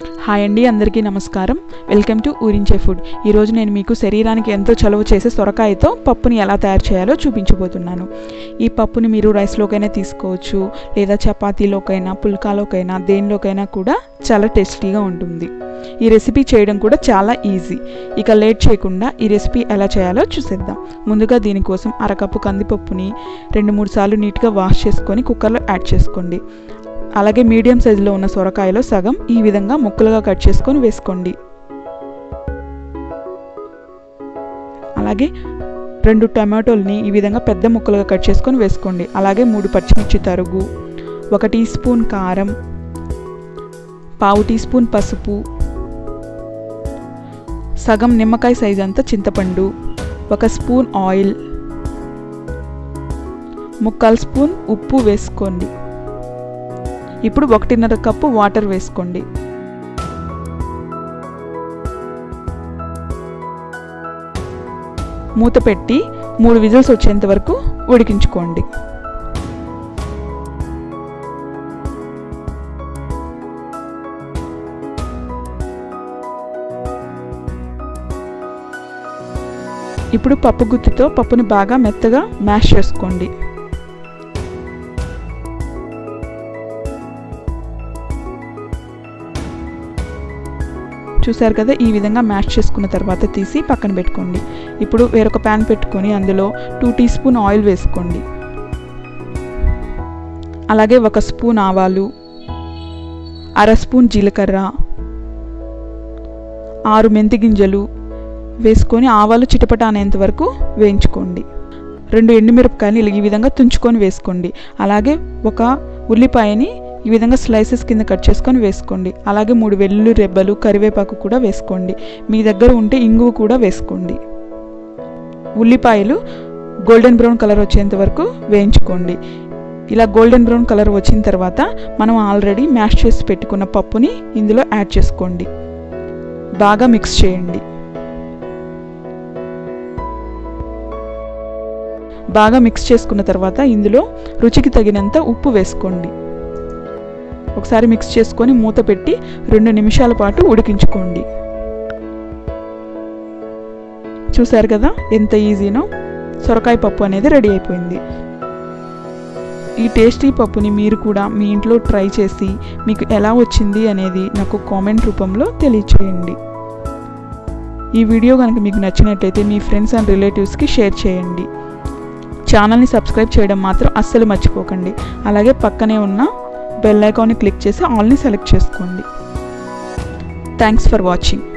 hi అండి అందరికీ నమస్కారం వెల్కమ్ టు ఊరించే ఫుడ్ ఈరోజు నేను మీకు శరీరానికి ఎంతో చలువ చేసే సొరకాయతో పప్పుని ఎలా తయారు చేయాలో చూపించబోతున్నాను ఈ పప్పుని మీరు రైస్లోకైనా తీసుకోవచ్చు లేదా చపాతీలోకైనా పుల్కాలోకైనా దేనిలోకైనా కూడా చాలా టేస్టీగా ఉంటుంది ఈ రెసిపీ చేయడం కూడా చాలా ఈజీ ఇక లేట్ చేయకుండా ఈ రెసిపీ ఎలా చేయాలో చూసేద్దాం ముందుగా దీనికోసం అరకప్పు కందిపప్పుని రెండు మూడు సార్లు నీట్గా వాష్ చేసుకొని కుక్కర్లో యాడ్ చేసుకోండి అలాగే మీడియం సైజులో ఉన్న సొరకాయలో సగం ఈ విధంగా ముక్కలుగా కట్ చేసుకొని వేసుకోండి అలాగే రెండు టమాటోల్ని ఈ విధంగా పెద్ద ముక్కలుగా కట్ చేసుకొని వేసుకోండి అలాగే మూడు పచ్చిమిర్చి తరుగు ఒక టీ స్పూన్ కారం పావు టీ స్పూన్ పసుపు సగం నిమ్మకాయ సైజ్ అంతా చింతపండు ఒక స్పూన్ ఆయిల్ ముక్కాల్ స్పూన్ ఉప్పు వేసుకోండి ఇప్పుడు ఒకటిన్నర కప్పు వాటర్ వేసుకోండి మూత పెట్టి మూడు విజిల్స్ వచ్చేంత వరకు ఉడికించుకోండి ఇప్పుడు పప్పు గుత్తితో పప్పుని బాగా మెత్తగా మ్యాష్ చేసుకోండి చూసారు కదా ఈ విధంగా మ్యాష్ చేసుకున్న తర్వాత తీసి పక్కన పెట్టుకోండి ఇప్పుడు వేరొక ప్యాన్ పెట్టుకొని అందులో టూ టీ స్పూన్ ఆయిల్ వేసుకోండి అలాగే ఒక స్పూన్ ఆవాలు అర స్పూన్ జీలకర్ర ఆరు మెంతి గింజలు వేసుకొని ఆవాలు చిటపట అనేంత వరకు వేయించుకోండి రెండు ఎండుమిరపకాయలు ఈ విధంగా తుంచుకొని వేసుకోండి అలాగే ఒక ఉల్లిపాయని ఈ విధంగా స్లైసెస్ కింద కట్ చేసుకొని వేసుకోండి అలాగే మూడు వెల్లుల్లి రెబ్బలు కరివేపాకు కూడా వేసుకోండి మీ దగ్గర ఉంటే ఇంగువ కూడా వేసుకోండి ఉల్లిపాయలు గోల్డెన్ బ్రౌన్ కలర్ వచ్చేంత వరకు వేయించుకోండి ఇలా గోల్డెన్ బ్రౌన్ కలర్ వచ్చిన తర్వాత మనం ఆల్రెడీ మ్యాష్ చేసి పెట్టుకున్న పప్పుని ఇందులో యాడ్ చేసుకోండి బాగా మిక్స్ చేయండి బాగా మిక్స్ చేసుకున్న తర్వాత ఇందులో రుచికి తగినంత ఉప్పు వేసుకోండి ఒకసారి మిక్స్ చేసుకొని మూత పెట్టి రెండు నిమిషాల పాటు ఉడికించుకోండి చూసారు కదా ఎంత ఈజీనో సొరకాయ పప్పు అనేది రెడీ అయిపోయింది ఈ టేస్టీ పప్పుని మీరు కూడా మీ ఇంట్లో ట్రై చేసి మీకు ఎలా వచ్చింది అనేది నాకు కామెంట్ రూపంలో తెలియచేయండి ఈ వీడియో కనుక మీకు నచ్చినట్లయితే మీ ఫ్రెండ్స్ అండ్ రిలేటివ్స్కి షేర్ చేయండి ఛానల్ని సబ్స్క్రైబ్ చేయడం మాత్రం అస్సలు మర్చిపోకండి అలాగే పక్కనే ఉన్న బెల్ ఐకాన్ని క్లిక్ చేసి ఆల్ని సెలెక్ట్ చేసుకోండి థ్యాంక్స్ ఫర్ వాచింగ్